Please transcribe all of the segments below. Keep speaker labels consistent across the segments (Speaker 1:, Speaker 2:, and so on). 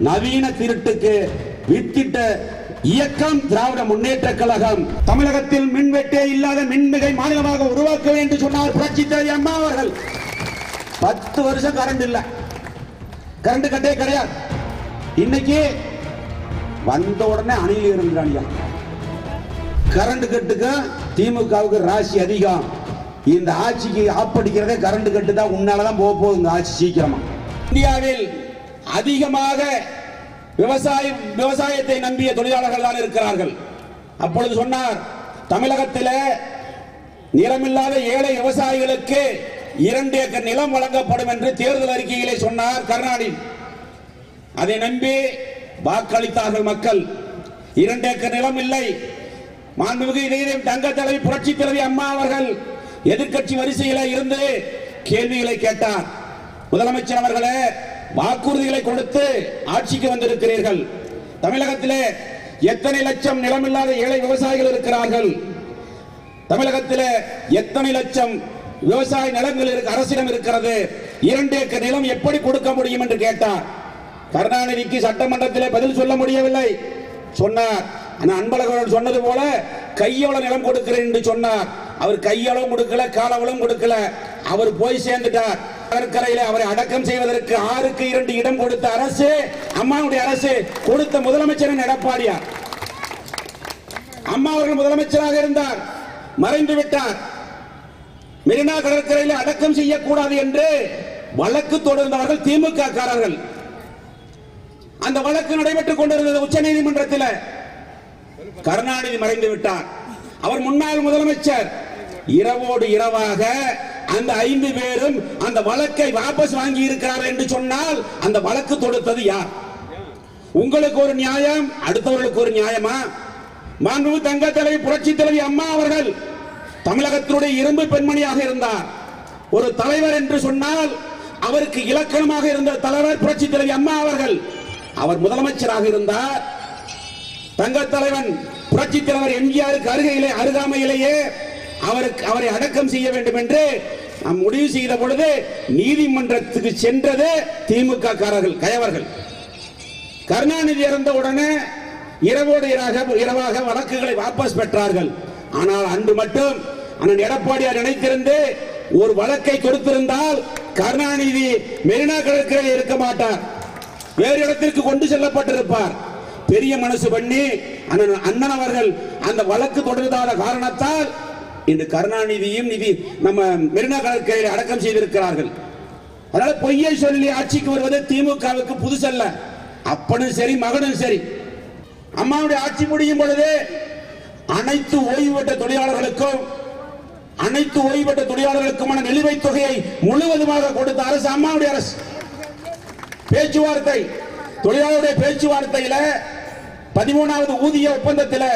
Speaker 1: நவீன திருட்டுக்கு வித்திட்ட இயக்கம் திராவிட முன்னேற்ற கழகம் தமிழகத்தில் மின்வெட்டே இல்லாத மின்மிகை மாநிலமாக உருவாக்க வேண்டும் சொன்னார் புரட்சி தலைவி அம்மா அவர்கள் பத்து வருஷம் கரண்ட் இல்ல கரண்ட் கட்டே கிடையாது இன்னைக்கு வந்த உடனே அணியில் இருந்தானியா கரண்ட் கட்டுக்கு திமுகவுக்கு ராசி அதிகம் இந்த ஆட்சிக்கு ஆப்படிக்கிறதே கரண்ட் கட்டு தான் உன்னாலதான் போக போகுது இந்த ஆட்சி சீக்கிரமா இந்தியாவில் அதிகமாக விவசாயம் விவசாயத்தை நம்பிய தொழிலாளர்கள் தான் இருக்கிறார்கள் அப்பொழுது சொன்னார் தமிழகத்தில் நிலமில்லாத ஏழை விவசாயிகளுக்கு இரண்டு ஏக்கர் நிலம் வழங்கப்படும் என்று தேர்தல் அறிக்கையிலே சொன்னார் கருணாநிதி அதை நம்பி வாக்களித்தார்கள் மக்கள் இரண்டு ஏக்கர் நிலம் இல்லை மாண்புமிகு இதயம் தங்க தலைவி புரட்சி தலைவி அம்மா அவர்கள் எதிர்க்கட்சி வரிசையில இருந்து கேள்விகளை கேட்டார் முதலமைச்சர் அவர்களே வாக்குறுதிகளை கொடுத்து ஆட்சிக்கு வந்திருக்கிறீர்கள் தமிழகத்திலே எத்தனை லட்சம் நிலமில்லாத ஏழை விவசாயிகள் இருக்கிறார்கள் தமிழகத்தில் எத்தனை லட்சம் விவசாய நிலங்கள் இருக்கு அரசிடம் இருக்கிறது இரண்டு ஏக்கர் நிலம் எப்படி கொடுக்க முடியும் என்று கேட்டார் கருணாநிதிக்கு சட்டமன்றத்திலே பதில் சொல்ல முடியவில்லை சொன்னார் ஆனா அன்பழகன் சொன்னது போல கையோட நிலம் கொடுக்கிறேன் என்று சொன்னார் அவர் கையளவும் கொடுக்கல காலவளவும் கொடுக்கல அவர் போய் சேர்ந்துட்டார் கடற்கரையில் அவரை அடக்கம் செய்வதற்கு ஆறுக்கு இரண்டு இடம் கொடுத்த அரசு அம்மாவுடைய அரசு கொடுத்த முதலமைச்சரின் எடப்பாடியார் அம்மா அவர்கள் முதலமைச்சராக இருந்தார் மறைந்து விட்டார் மெரினா கடற்கரையில் அடக்கம் செய்யக்கூடாது என்று வழக்கு தொடர்ந்தவர்கள் திமுக காரர்கள் அந்த வழக்கு நடைபெற்றுக் கொண்டிருந்தது உச்ச நீதிமன்றத்தில் கருணாநிதி மறைந்து விட்டார் அவர் முன்னாள் முதலமைச்சர் இரவோடு இரவாக அந்த ஐந்து பேரும் அந்த வழக்கை வாபஸ் வாங்கி இருக்கிறார் என்று சொன்னால் அந்த வழக்கு தொடுத்தது யார் உங்களுக்கு ஒரு நியாயம் அடுத்தவர்களுக்கு ஒரு நியாயமா மாண்பு தங்க தலைவி புரட்சி தலைவி அம்மா அவர்கள் தமிழகத்தினுடைய இரும்பு பெண்மணியாக இருந்தார் ஒரு தலைவர் என்று சொன்னால் அவருக்கு இலக்கணமாக இருந்த தலைவர் புரட்சி தலைவி அம்மா அவர்கள் அவர் முதலமைச்சராக இருந்தார் தங்க தலைவன் புரட்சி தலைவர் எம்ஜிஆருக்கு அருகையிலே அருகாமையிலேயே அவருக்கு அவரை அடக்கம் செய்ய வேண்டும் என்று நாம் முடிவு செய்த பொழுது நீதிமன்றத்துக்கு சென்றது திமுக காரர்கள் கயவர்கள் கருணாநிதி இறந்த உடனே இரவோடு இரவாக இரவாக வழக்குகளை வாபஸ் பெற்றார்கள் ஆனால் அன்று மட்டும் அண்ணன் எடப்பாடியார் நினைத்திருந்து ஒரு வழக்கை கொடுத்திருந்தால் கருணாநிதி மெரினா கடற்கரையில் இருக்க மாட்டார் வேறு இடத்திற்கு கொண்டு செல்லப்பட்டிருப்பார் பெரிய மனசு பண்ணி அண்ணன் அண்ணன் அவர்கள் அந்த வழக்கு தொடர்ந்தாத காரணத்தால் இன்று கருணாநிதியும் நிதி நம்ம மெரினா கடற்கரையில் அடக்கம் செய்திருக்கிறார்கள் அதனால பொய்யை சொல்லி ஆட்சிக்கு வருவது திமுகவுக்கு புதுசல்ல அப்பனும் சரி மகனும் சரி அம்மாவுடைய ஆட்சி முடியும் பொழுது அனைத்து ஓய்வு பெற்ற தொழிலாளர்களுக்கும் அனைத்து ஓய்வு பெற்ற தொழிலாளர்களுக்குமான நிலுவைத் தொகையை முழுவதுமாக கொடுத்த அரசு அம்மாவுடைய அரசு பேச்சுவார்த்தை தொழிலாளருடைய பேச்சுவார்த்தையில பதிமூணாவது ஊதிய ஒப்பந்தத்தில்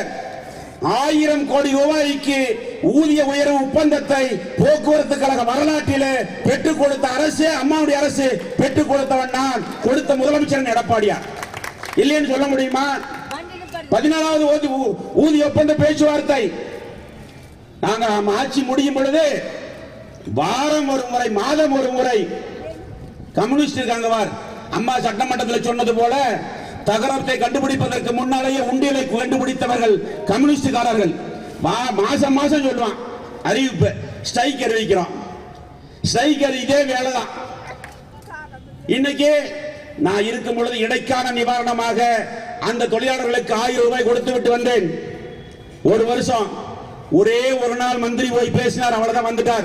Speaker 1: ஆயிரம் கோடி ரூபாய்க்கு ஊதிய உயர்வு ஒப்பந்தத்தை போக்குவரத்து கழக வரலாற்றிலே பெற்றுக் கொடுத்த அரசு அம்மாவுடைய அரசு பெற்றுக் கொடுத்தவன் நான் கொடுத்த முதலமைச்சர் எடப்பாடியார் இல்லைன்னு சொல்ல முடியுமா பதினாலாவது ஊதி- ஊ- ஊதிய ஒப்பந்த பேச்சுவார்த்தை நாங்க ஆம் ஆட்சி முடியும் பொழுது வாரம் ஒரு முறை மாதம் ஒரு முறை கம்யூனிஸ்ட் இருக்காங்க வார் அம்மா சட்டமன்றத்தில் சொன்னது போல தகரத்தை கண்டுபிடிப்பதற்கு முன்னாலேயே உண்டியலை கண்டுபிடித்தவர்கள் கம்யூனிஸ்டுக்காரர்கள் மா- மாசம் மாசம் சொல்லுவான் அறிவிப்பு ஸ்ட்ரைக் அறிவிக்கிறோம் ஸ்ட்ரைக் அது இதே வேலைதான் இன்னைக்கு நான் இருக்கும் பொழுது இடைக்கால நிவாரணமாக அந்த தொழிலாளர்களுக்கு ஆயிரம் ரூபாய் கொடுத்து விட்டு வந்தேன் ஒரு வருஷம் ஒரே ஒரு நாள் மந்திரி போய் பேசினார் அவ்வளவுதான் வந்துட்டார்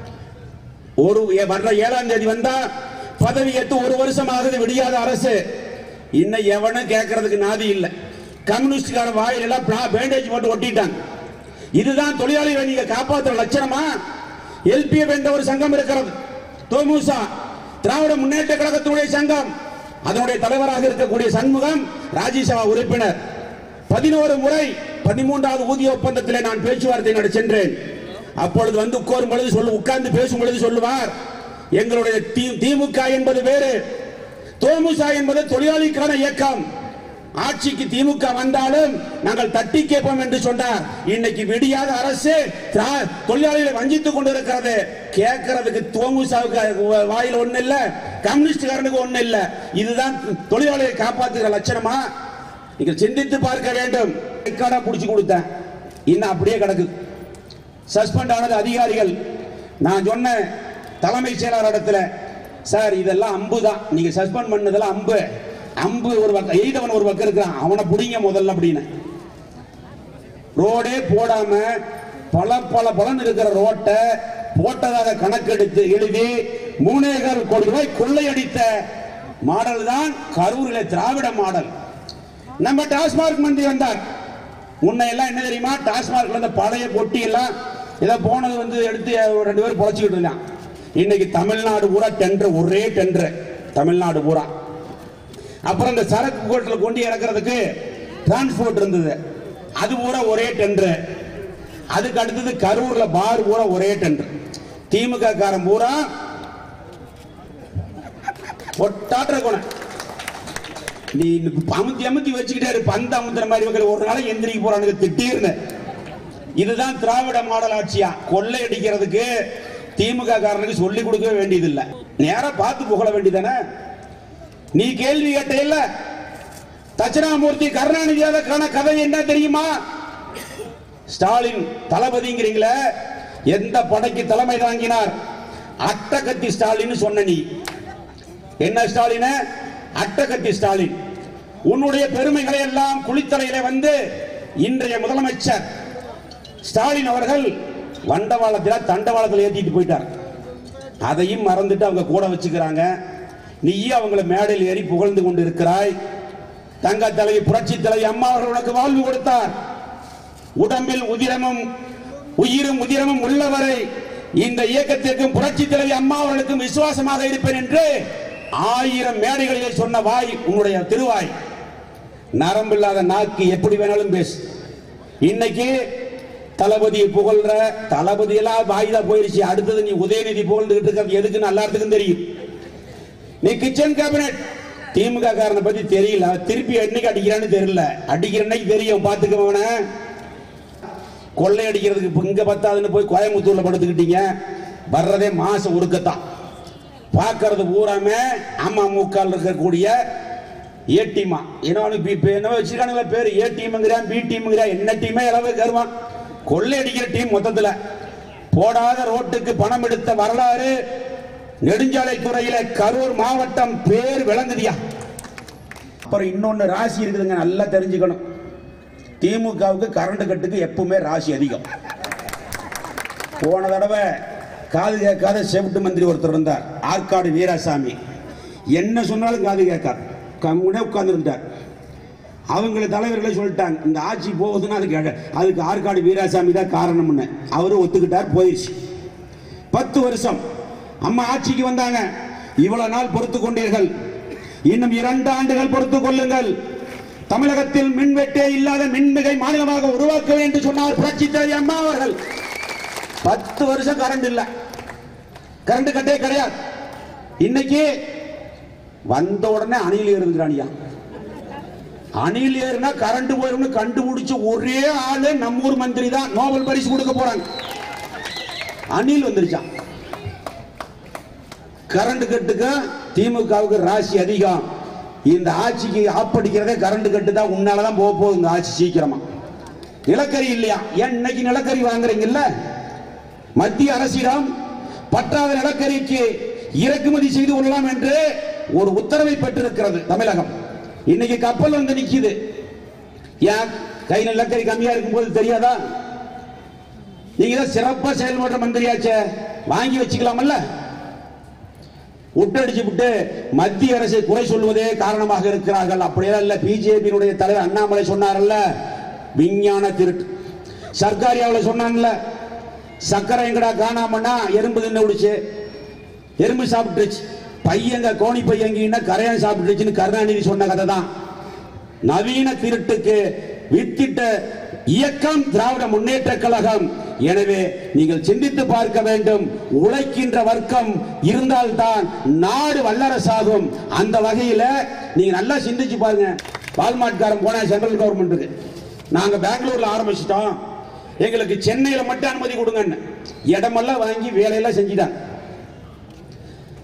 Speaker 1: ஒரு ஏ- வர்ற ஏழாம் தேதி வந்தா பதவி ஏற்று ஒரு வருஷம் ஆகுது விடியாத அரசு இன்னும் எவனும் கேட்கறதுக்கு நாதி இல்லை கம்யூனிஸ்ட்கார வாயிலெல்லாம் பேண்டேஜ் போட்டு ஒட்டிட்டாங்க இதுதான் தொழிலாளிகளை நீங்க காப்பாற்றுற லட்சணமா எல்பிஎஃப் என்ற ஒரு சங்கம் இருக்கிறது தோமுசா திராவிட முன்னேற்ற கழகத்தினுடைய சங்கம் அதனுடைய தலைவராக இருக்கக்கூடிய சண்முகம் ராஜ்யசபா உறுப்பினர் பதினோரு முறை பதிமூன்றாவது ஊதிய ஒப்பந்தத்திலே நான் பேச்சுவார்த்தை நட சென்றேன் அப்பொழுது வந்து உட்காரும் பொழுது சொல்லு உட்கார்ந்து பேசும் பொழுது சொல்லுவார் எங்களுடைய தி- திமுக என்பது வேறு தோமுசா என்பது தொழிலாளிக்கான இயக்கம் ஆட்சிக்கு திமுக வந்தாலும் நாங்கள் தட்டி கேட்போம் என்று சொன்னார் இன்னைக்கு விடியாத அரசு திரா- தொழிலாளிகளை வஞ்சித்துக் கொண்டிருக்கிறது கேட்கறதுக்கு தோமுசாவுக்கு வாயில் ஒண்ணு இல்ல கம்யூனிஸ்ட்காரனுக்கு ஒண்ணு இல்ல இதுதான் தொழிலாளரை காப்பாத்துகிற லட்சணமா நீங்கள் சிந்தித்து பார்க்க வேண்டும் ரெக்கார்டா புடிச்சு கொடுத்தேன் இன்னும் அப்படியே கிடக்குது சஸ்பெண்ட் ஆனது அதிகாரிகள் நான் சொன்ன தலைமைச் செயலாளர் இடத்துல சார் இதெல்லாம் அம்பு தான் நீங்க சஸ்பெண்ட் பண்ணதெல்லாம் அம்பு அம்பு ஒரு பக்கம் எய்தவன் ஒரு பக்கம் இருக்கிறான் அவனை பிடிங்க முதல்ல அப்படின்னு ரோடே போடாம பல பல பலன் இருக்கிற ரோட்டை போட்டதாக கணக்கெடுத்து எழுதி மூணேகால் கோடி ரூபாய் கொள்ளையடித்த மாடல் தான் கரூரில் திராவிட மாடல் நம்ம டாஸ்மார்க் மந்திரி வந்தார் முன்ன எல்லாம் என்ன தெரியுமா டாஸ்மார்க்ல இருந்த பழைய பொட்டி எல்லாம் ஏதோ போனது வந்து எடுத்து ஒரு ரெண்டு பேரும் பொழைச்சிக்கிட்டு இருந்தான் இன்னைக்கு தமிழ்நாடு பூரா டெண்டர் ஒரே டெண்டர் தமிழ்நாடு பூரா அப்புறம் இந்த சரக்கு கோட்டில் கொண்டு இறக்குறதுக்கு டிரான்ஸ்போர்ட் இருந்தது அது பூரா ஒரே டெண்டர் அதுக்கு அடுத்தது கரூர்ல பார் பூரா ஒரே டெண்டர் திமுக காரன் பூரா ஒட்டாற்ற குணம் நீ இன்னைக்கு அமுத்தி அமுத்தி வச்சுக்கிட்டே இரு பந்து அமுத்துற மாதிரி இவங்க ஒரு நாளைக்கு எந்திரிக்க போறானுங்க திட்டீர்னு இதுதான் திராவிட மாடல் ஆட்சியா கொள்ளை அடிக்கிறதுக்கு திமுக காரனுக்கு சொல்லி கொடுக்க வேண்டியதில்லை நேரா பார்த்து புகழ வேண்டியதானே நீ கேள்வி கேட்ட இல்ல தட்சிணாமூர்த்தி கருணாநிதியாவதுக்கான கதை என்ன தெரியுமா ஸ்டாலின் தளபதிங்கிறீங்களே எந்த படைக்கு தலைமை தாங்கினார் அட்டகத்தி ஸ்டாலின் சொன்ன நீ என்ன ஸ்டாலின் அட்டகத்தி ஸ்டாலின் உன்னுடைய பெருமைகளை எல்லாம் குளித்தலையில வந்து இன்றைய முதலமைச்சர் ஸ்டாலின் அவர்கள் வண்டவாளத்தில் தண்டவாளத்தில் ஏத்திட்டு போயிட்டார் அதையும் மறந்துட்டு அவங்க கூட வச்சுக்கிறாங்க நீயே அவங்கள மேடையில் ஏறி புகழ்ந்து கொண்டு இருக்கிறாய் தங்க தலைவி புரட்சி தலைவி அம்மா அவர்கள் உனக்கு வாழ்வு கொடுத்தார் உடம்பில் உதிரமும் உயிரும் உதிரமும் உள்ளவரை இந்த இயக்கத்திற்கும் புரட்சி தலைவி அம்மா அவர்களுக்கும் விசுவாசமாக இருப்பேன் என்று ஆயிரம் மேடைகளிலே சொன்ன வாய் உன்னுடைய திருவாய் நரம்பில்லாத நாக்கு எப்படி வேணாலும் பேசு இன்னைக்கு தளபதியை புகழ்ற தளபதி எல்லாம் வாய்தா போயிருச்சு அடுத்தது நீ உதயநிதி புகழ்ந்துகிட்டு இருக்கிறது எதுக்குன்னு எல்லாத்துக்கும் தெரியும் நீ கிச்சன் கேபினட் திமுக காரனை பத்தி தெரியல திருப்பி என்னைக்கு அடிக்கிறான்னு தெரியல அடிக்கிற அன்னைக்கு தெரியும் பாத்துக்கவன கொள்ளை அடிக்கிறதுக்கு இப்ப இங்க பத்தாதுன்னு போய் கோயம்புத்தூர்ல படுத்துக்கிட்டீங்க வர்றதே மாசம் ஒருக்கத்தான் பார்க்கறது பூராமே அமமுக இருக்கக்கூடிய ஏ டீமா என்ன இப்ப என்ன வச்சிருக்கானுங்களா பேர் ஏ டீம்ங்கிறான் பி டீம்ங்கிறான் என்ன டீமே அளவு கருவான் கொள்ளை அடிக்கிற டீம் மொத்தத்துல போடாத ரோட்டுக்கு பணம் எடுத்த வரலாறு நெடுஞ்சாலை துறையில கரூர் மாவட்டம் பேர் விளங்குதியா அப்புறம் இன்னொன்னு ராசி இருக்குதுங்க நல்லா தெரிஞ்சுக்கணும் திமுகவுக்கு கரண்ட் கட்டுக்கு எப்பவுமே ராசி அதிகம் போன தடவை காது கேட்காத செவிட்டு மந்திரி ஒருத்தர் இருந்தார் ஆற்காடு வீராசாமி என்ன சொன்னாலும் காது கேட்கார் கம்முனே உட்கார்ந்துருந்தார் அவங்கள தலைவர்களே சொல்லிட்டாங்க இந்த ஆட்சி போகுதுன்னா அதுக்கு அதுக்கு ஆற்காடு வீராசாமி தான் காரணம்னு அவரும் ஒத்துக்கிட்டார் போயிடுச்சு பத்து வருஷம் அம்மா ஆட்சிக்கு வந்தாங்க இவ்வளவு நாள் பொறுத்து கொண்டீர்கள் இன்னும் இரண்டு ஆண்டுகள் பொறுத்துக் கொள்ளுங்கள் தமிழகத்தில் மின்வெட்டே இல்லாத மின்மிகை மாநிலமாக உருவாக்க வேண்டும் என்று சொன்னார் புரட்சி தலைவி அம்மா அவர்கள் பத்து வருஷம் கரண்ட் இல்ல கரண்ட் கட்டே கிடையாது இன்னைக்கு வந்த உடனே அணில் ஏறுங்கிறானியா அணில் ஏறுனா கரண்ட் போயிரும்னு கண்டுபிடிச்ச ஒரே ஆளு நம்ம ஊர் மந்திரி தான் நோபல் பரிசு கொடுக்க போறாங்க அணில் வந்துருச்சான் கரண்ட் கட்டுக்கு திமுகவுக்கு ராசி அதிகம் இந்த ஆட்சிக்கு ஆப்படிக்கிறதே கரண்ட் கட்டு தான் உன்னாலதான் போக போகுது இந்த ஆட்சி சீக்கிரமா நிலக்கரி இல்லையா ஏன் இன்னைக்கு நிலக்கரி வாங்குறீங்கல்ல மத்திய அரசிடம் பற்றாத நிலக்கரிக்கு இறக்குமதி செய்து கொள்ளலாம் என்று ஒரு உத்தரவை பெற்றிருக்கிறது தமிழகம் இன்னைக்கு கப்பல் வந்து நிக்குது ஏன் கை நிலக்கரி கம்மியா இருக்கும்போது தெரியாதா நீங்க தான் சிறப்பா செயல்படுற மந்திரியாச்சே வாங்கி வச்சுக்கலாமல்ல விட்டடிச்சு விட்டு மத்திய அரசை குறை சொல்வதே காரணமாக இருக்கிறார்கள் அப்படியெல்லாம் இல்ல பிஜேபியினுடைய தலைவர் அண்ணாமலை சொன்னார்ல விஞ்ஞான திருட்டு சர்க்காரியாவில் சொன்னாங்கல்ல சக்கரை எங்கடா காணாமன்னா எறும்பு தின்னு விடுச்சு எறும்பு சாப்பிட்டுச்சு பையங்க கோணி பையங்கின்னா கரையான் சாப்பிட்டுச்சுன்னு கருணாநிதி சொன்ன கதை தான் நவீன திருட்டுக்கு வித்திட்ட இயக்கம் திராவிட முன்னேற்ற கழகம் எனவே நீங்கள் சிந்தித்து பார்க்க வேண்டும் உழைக்கின்ற வர்க்கம் இருந்தால்தான் நாடு வல்லரசாகும் அந்த வகையில நீங்க நல்லா சிந்திச்சு பாருங்க பால்மாட்காரன் போனா சென்ட்ரல் கவர்மெண்ட்டுக்கு நாங்க பெங்களூர்ல ஆரம்பிச்சிட்டோம் எங்களுக்கு சென்னையில மட்டும் அனுமதி கொடுங்கன்னு இடமெல்லாம் வாங்கி வேலையெல்லாம் செஞ்சுட்டாங்க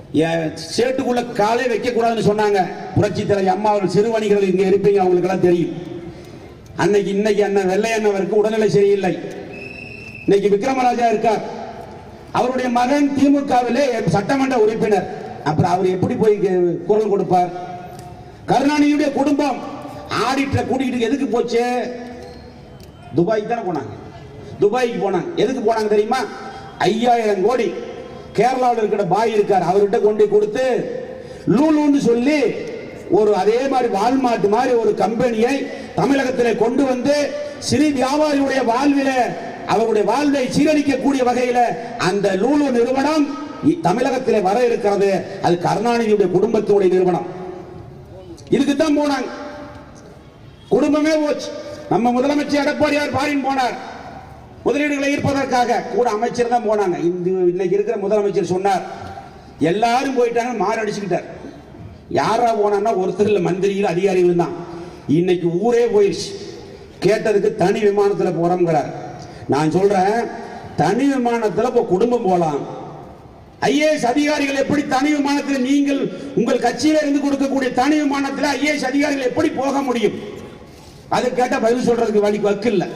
Speaker 1: என் சேட்டுக்குள்ள காலே வைக்க கூடாதுன்னு சொன்னாங்க புரட்சி தலைவி அம்மா அவர்கள் சிறு வணிகர்கள் இங்க இருப்பீங்க அவங்களுக்கு எல்லாம் தெரியும் அன்னைக்கு இன்னைக்கு அண்ணன் வெள்ளை அண்ணவருக்கு உடல்நிலை சரியில்லை இன்னைக்கு விக்ரமராஜா இருக்கார் அவருடைய மகன் திமுகவிலே சட்டமன்ற உறுப்பினர் அப்புறம் அவர் எப்படி போய் கே- குரல் கொடுப்பார் கருணாநிதியுடைய குடும்பம் ஆடிட்டரை கூட்டிகிட்டு எதுக்கு போச்சு துபாய்க்கு தானே போனாங்க துபாய்க்கு போனாங்க எதுக்கு போனாங்க தெரியுமா ஐயாயிரம் கோடி கேரளாவில் இருக்கிற பாய் இருக்கார் அவர்கிட்ட கொண்டு கொடுத்து லூலுன்னு சொல்லி ஒரு அதே மாதிரி வால்மார்ட் மாதிரி ஒரு கம்பெனியை தமிழகத்தில் கொண்டு வந்து சிறு வியாபாரியுடைய வாழ்வில அவருடைய வாழ்வை சீரழிக்கக்கூடிய வகையில அந்த லூலு நிறுவனம் இ- தமிழகத்திலே வர இருக்கிறது அது கருணாநிதியுடைய குடும்பத்துடைய நிறுவனம் இதுக்கு தான் போனாங்க குடும்பமே போச்சு நம்ம முதலமைச்சர் எடப்பாடியார் பாரின் போனார் முதலீடுகளை ஈர்ப்பதற்காக கூட அமைச்சர் தான் போனாங்க இந்த இன்னைக்கு இருக்கிற முதலமைச்சர் சொன்னார் எல்லாரும் போயிட்டாங்க மாறு அடிச்சுக்கிட்டார் யாரா போனான்னா ஒருத்தர் இல்ல மந்திரிகள் அதிகாரிகள் தான் இன்னைக்கு ஊரே போயிருச்சு கேட்டதுக்கு தனி விமானத்துல போறோம்ங்கிறார் நான் சொல்றேன் தனி விமானத்துல இப்போ குடும்பம் போலாம் ஐஏஎஸ் அதிகாரிகள் எப்படி தனி விமானத்தில் நீங்கள் உங்கள் கட்சியில இருந்து கொடுக்கக்கூடிய தனி விமானத்தில் ஐஏஎஸ் அதிகாரிகள் எப்படி போக முடியும் அது கேட்ட பதில் சொல்றதுக்கு வழி வக்கு இல்ல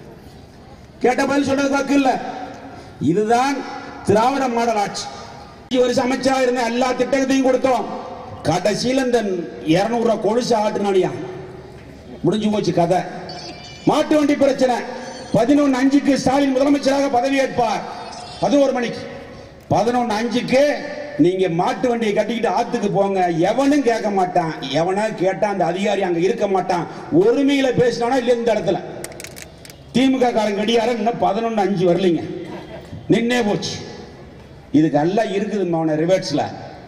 Speaker 1: கேட்ட பதில் சொல்றதுக்கு வக்கு இல்ல இதுதான் திராவிட மாடல் ஆட்சி அஞ்சு வருஷம் அமைச்சரா இருந்த எல்லா திட்டத்தையும் கொடுத்தோம் கடைசியில் இந்த இருநூறு ரூபாய் கொலுசு ஆட்டுனாலியா முடிஞ்சு போச்சு கதை மாட்டு வண்டி பிரச்சனை பதினொன்று அஞ்சுக்கு ஸ்டாலின் முதலமைச்சராக பதவியேற்பார் பதினோரு மணிக்கு பதினொன்று அஞ்சுக்கு நீங்க மாட்டு வண்டியை கட்டிக்கிட்டு ஆத்துக்கு போங்க எவனும் கேட்க மாட்டான் எவனா கேட்டா அந்த அதிகாரி அங்க இருக்க மாட்டான் ஒருமையில பேசினானா இல்ல இந்த இடத்துல திமுக காரன் கடியாரம் இன்னும் பதினொன்று அஞ்சு வரலைங்க நின்னே போச்சு இதுக்கு எல்லாம் இருக்குது அவனை ரிவர்ட்ஸ்ல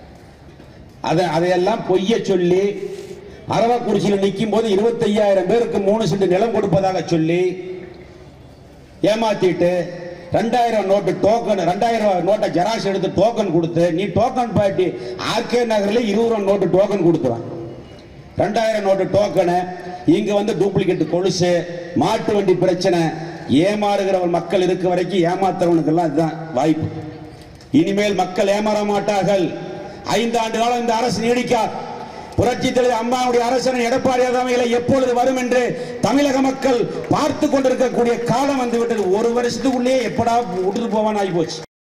Speaker 1: அதை அதையெல்லாம் பொய்ய சொல்லி அரவக்குறிச்சியில் நிற்கும் போது இருபத்தையாயிரம் பேருக்கு மூணு சென்ட் நிலம் கொடுப்பதாக சொல்லி ஏமாத்திட்டு ரெண்டாயிரம் நோட்டு டோக்கன் ரெண்டாயிரம் ரூபாய் நோட்டை ஜெராக்ஸ் எடுத்து டோக்கன் கொடுத்து நீ டோக்கன் பாட்டி ஆர்கே நகர்ல இருபது ரூபா நோட்டு டோக்கன் கொடுத்துருவான் ரெண்டாயிரம் நோட்டு டோக்கனு இங்க வந்து டூப்ளிகேட் கொலுசு மாட்டு வண்டி பிரச்சனை ஏமாறுகிறவன் மக்கள் இருக்க வரைக்கும் ஏமாத்துறவனுக்கெல்லாம் இதுதான் வாய்ப்பு இனிமேல் மக்கள் ஏமாற மாட்டார்கள் ஐந்து ஆண்டு காலம் இந்த அரசு நீடிக்கா புரட்சி தலைவர் அம்மாவுடைய அரசன் எடப்பாடி தலைமையில எப்பொழுது வரும் என்று தமிழக மக்கள் பார்த்து கொண்டிருக்கக்கூடிய காலம் வந்து விட்டது ஒரு வருஷத்துக்குள்ளேயே எப்படா விட்டுட்டு போவான் ஆகி போச்சு